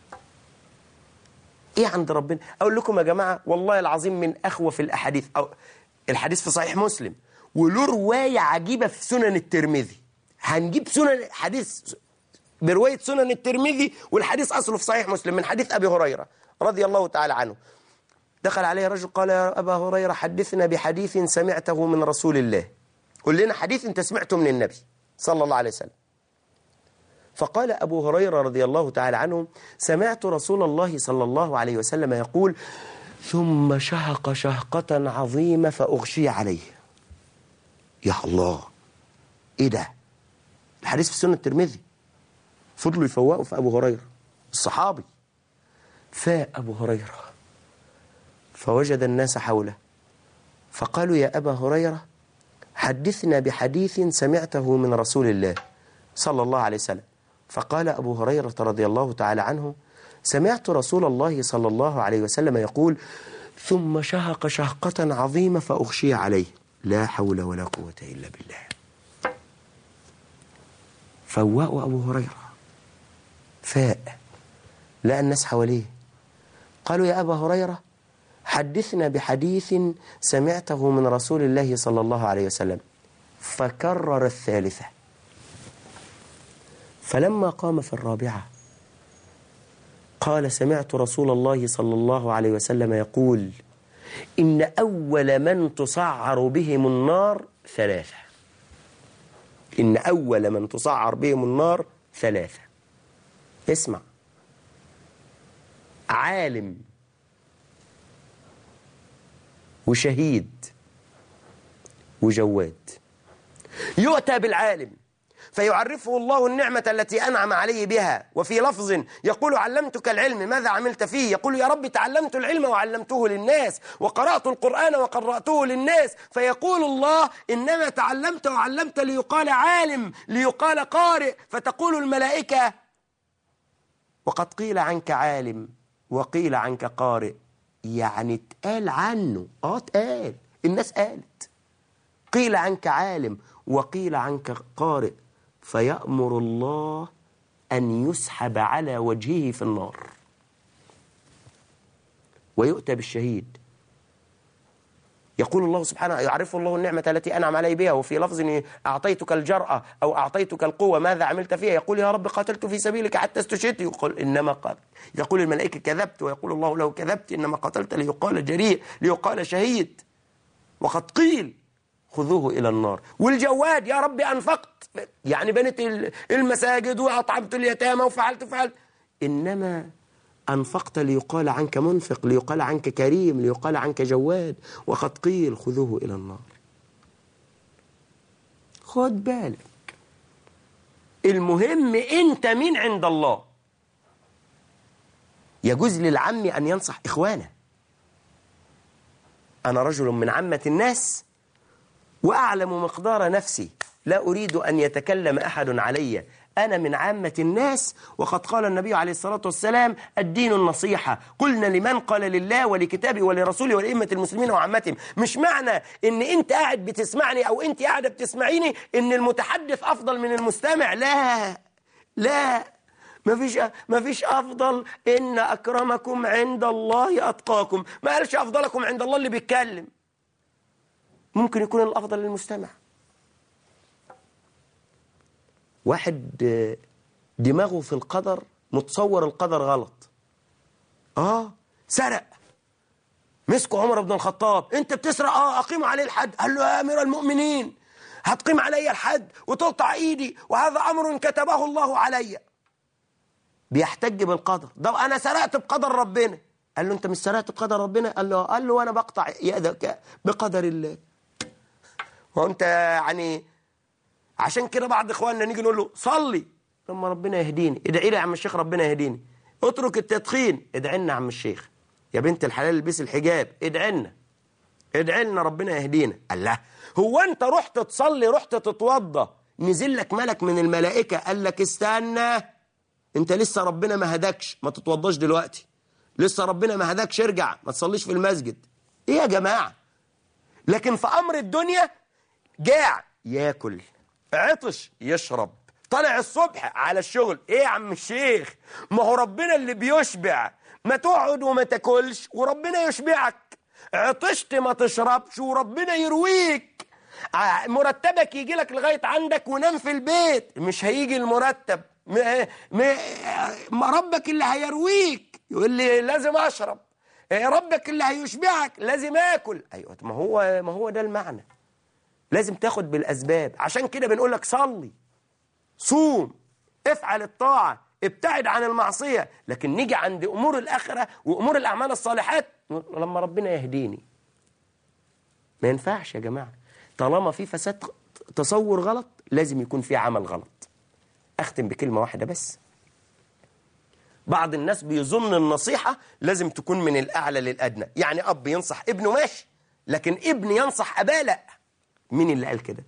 إيه عند ربنا أقول لكم يا جماعة والله العظيم من أخوف الأحاديث أو الحديث في صحيح مسلم وله رواية عجيبة في سنن الترمذي هنجيب سنن حديث برواية سنن الترمذي والحديث أصله في صحيح مسلم من حديث أبي هريرة رضي الله تعالى عنه دخل عليه رجل قال يا أبا هريرة حدثنا بحديث سمعته من رسول الله قل لنا حديث أنت سمعته من النبي صلى الله عليه وسلم فقال أبو هريرة رضي الله تعالى عنه سمعت رسول الله صلى الله عليه وسلم يقول ثم شهق شهقة عظيمة فأغشي عليه يا الله إيه ده الحديث في سنة الترمذي فضلوا يفوقوا في أبو هريرة الصحابي فاء أبو هريرة فوجد الناس حوله فقالوا يا أبا هريرة حدثنا بحديث سمعته من رسول الله صلى الله عليه وسلم فقال أبو هريرة رضي الله تعالى عنه سمعت رسول الله صلى الله عليه وسلم يقول ثم شهق شهقة عظيمة فأغشي عليه لا حول ولا قوة إلا بالله فوقوا أبو هريرة فاء لقى الناس حواليه قالوا يا أبا هريرة حدثنا بحديث سمعته من رسول الله صلى الله عليه وسلم فكرر الثالثة فلما قام في الرابعة قال سمعت رسول الله صلى الله عليه وسلم يقول إن أول من تسعر بهم النار ثلاثة إن أول من تسعر بهم النار ثلاثة اسمع عالم وشهيد وجواد يؤتى بالعالم فيعرفه الله النعمة التي أنعم عليه بها وفي لفظ يقول علمتك العلم ماذا عملت فيه يقول يا رب تعلمت العلم وعلمته للناس وقرأت القرآن وقرأته للناس فيقول الله إنما تعلمت وعلمت ليقال عالم ليقال قارئ فتقول الملائكة وقد قيل عنك عالم وقيل عنك قارئ يعني اتقال عنه اه اتقال الناس قالت قيل عنك عالم وقيل عنك قارئ فيأمر الله أن يسحب على وجهه في النار ويؤتى بالشهيد يقول الله سبحانه يعرف الله النعمة التي أنعم علي بها وفي لفظ أعطيتك الجرأة أو أعطيتك القوة ماذا عملت فيها يقول يا رب قاتلت في سبيلك حتى استشهدت يقول إنما قاتل يقول الملائكة كذبت ويقول الله له كذبت إنما قتلت ليقال جريء ليقال شهيد وقد قيل خذوه إلى النار والجواد يا رب أنفقت يعني بنت المساجد وأطعمت اليتامى وفعلت فعلت إنما أنفقت ليقال عنك منفق ليقال عنك كريم ليقال عنك جواد وقد قيل خذوه إلى النار خد بالك المهم أنت مين عند الله يجوز للعم أن ينصح إخوانه أنا رجل من عامة الناس وأعلم مقدار نفسي لا أريد أن يتكلم أحد علي أنا من عامة الناس وقد قال النبي عليه الصلاة والسلام الدين النصيحة قلنا لمن قال لله ولكتابه ولرسوله ولأئمة المسلمين وعامتهم مش معنى إن أنت قاعد بتسمعني أو أنت قاعدة بتسمعيني إن المتحدث أفضل من المستمع لا لا ما فيش ما فيش افضل ان اكرمكم عند الله اتقاكم ما قالش افضلكم عند الله اللي بيتكلم ممكن يكون الافضل للمستمع واحد دماغه في القدر متصور القدر غلط اه سرق مسكوا عمر بن الخطاب انت بتسرق اه اقيم عليه الحد قال له يا امير المؤمنين هتقيم علي الحد وتقطع ايدي وهذا امر كتبه الله علي بيحتج بالقدر ده انا سرقت بقدر ربنا قال له انت مش سرقت بقدر ربنا قال له قال له انا بقطع يدك بقدر الله وانت يعني عشان كده بعض اخواننا نيجي نقول له صلي لما ربنا يهديني ادعي لي يا عم الشيخ ربنا يهديني اترك التدخين ادعي لنا يا عم الشيخ يا بنت الحلال البسي الحجاب ادعي لنا ادعي لنا ربنا يهدينا الله هو انت رحت تصلي رحت تتوضى نزل لك ملك من الملائكه قال لك استنى انت لسه ربنا ما هدكش ما تتوضاش دلوقتي لسه ربنا ما هدكش ارجع ما تصليش في المسجد ايه يا جماعه لكن في امر الدنيا جاع ياكل عطش يشرب طلع الصبح على الشغل ايه يا عم الشيخ ما هو ربنا اللي بيشبع ما تقعد وما تاكلش وربنا يشبعك عطشت ما تشربش وربنا يرويك مرتبك يجي لك لغايه عندك ونام في البيت مش هيجي المرتب ما ما ربك اللي هيرويك يقول لي لازم اشرب ربك اللي هيشبعك لازم اكل ايوه ما هو ما هو ده المعنى لازم تاخد بالاسباب عشان كده بنقول لك صلي صوم افعل الطاعه ابتعد عن المعصيه لكن نيجي عند امور الاخره وامور الاعمال الصالحات لما ربنا يهديني ما ينفعش يا جماعه طالما في فساد تصور غلط لازم يكون في عمل غلط اختم بكلمه واحده بس بعض الناس بيظن النصيحه لازم تكون من الاعلى للادنى يعني اب ينصح ابنه ماشي لكن ابن ينصح اباه لا مين اللي قال كده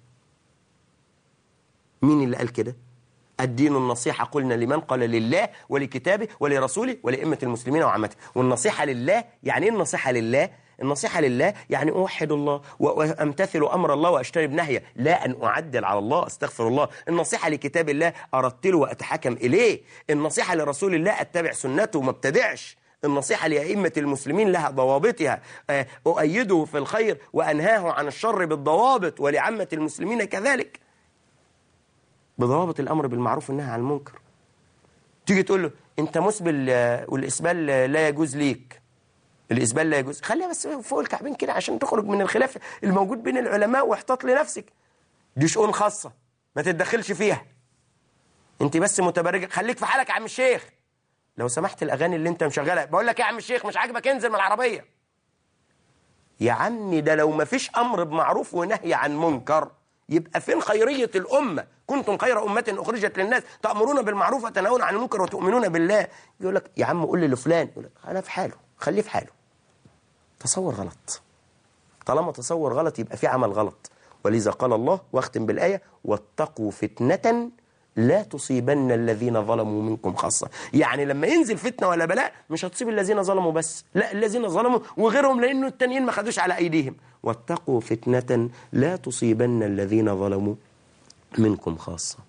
مين اللي قال كده الدين النصيحة قلنا لمن قال لله ولكتابه ولرسوله ولأئمة المسلمين وعامته والنصيحة لله يعني ايه النصيحة لله النصيحة لله يعني أوحد الله وأمتثل أمر الله وأجتنب نهيه لا أن أعدل على الله أستغفر الله النصيحة لكتاب الله أرتله وأتحكم إليه النصيحة لرسول الله أتبع سنته وما ابتدعش النصيحة لأئمة المسلمين لها ضوابطها أؤيده في الخير وأنهاه عن الشر بالضوابط ولعامة المسلمين كذلك بضوابط الأمر بالمعروف والنهي عن المنكر تيجي تقول له أنت مسبل والإسبال لا يجوز ليك الإسبال لا يجوز خليها بس فوق الكعبين كده عشان تخرج من الخلاف الموجود بين العلماء واحتاط لنفسك دي شؤون خاصة ما تتدخلش فيها انت بس متبرجة خليك في حالك يا عم الشيخ لو سمحت الأغاني اللي انت مشغلها بقول لك يا عم الشيخ مش عاجبك انزل من العربية يا عم ده لو ما فيش أمر بمعروف ونهي عن منكر يبقى فين خيرية الأمة كنتم خير أمة أخرجت للناس تأمرون بالمعروف وتنهون عن المنكر وتؤمنون بالله يقول لك يا عم قول لي لفلان يقول لك أنا في حاله خليه في حاله تصور غلط طالما تصور غلط يبقى في عمل غلط ولذا قال الله واختم بالآية واتقوا فتنة لا تصيبن الذين ظلموا منكم خاصة يعني لما ينزل فتنة ولا بلاء مش هتصيب الذين ظلموا بس لا الذين ظلموا وغيرهم لأنه التانيين ما خدوش على أيديهم واتقوا فتنة لا تصيبن الذين ظلموا منكم خاصة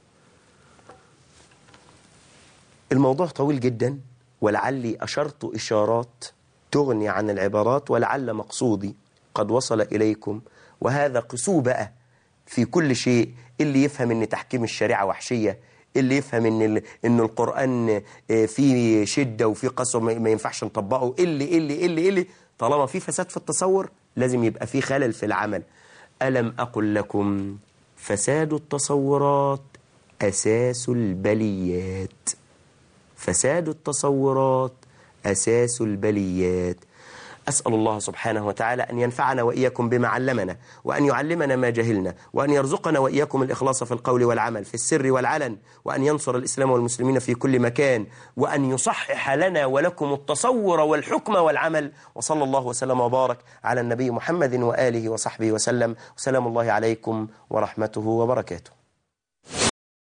الموضوع طويل جدا ولعلي أشرت إشارات تغني عن العبارات ولعل مقصودي قد وصل إليكم وهذا قسو بقى في كل شيء اللي يفهم ان تحكيم الشريعة وحشية اللي يفهم ان ال- ان القرآن آه، فيه شدة وفيه قسوة ما ما ينفعش نطبقه اللي اللي اللي اللي طالما في فساد في التصور لازم يبقى في خلل في العمل ألم أقل لكم فساد التصورات أساس البليات فساد التصورات أساس البليات أسأل الله سبحانه وتعالى أن ينفعنا وإياكم بما علمنا وأن يعلمنا ما جهلنا وأن يرزقنا وإياكم الإخلاص في القول والعمل في السر والعلن وأن ينصر الإسلام والمسلمين في كل مكان وأن يصحح لنا ولكم التصور والحكم والعمل وصلى الله وسلم وبارك على النبي محمد وآله وصحبه وسلم وسلام الله عليكم ورحمته وبركاته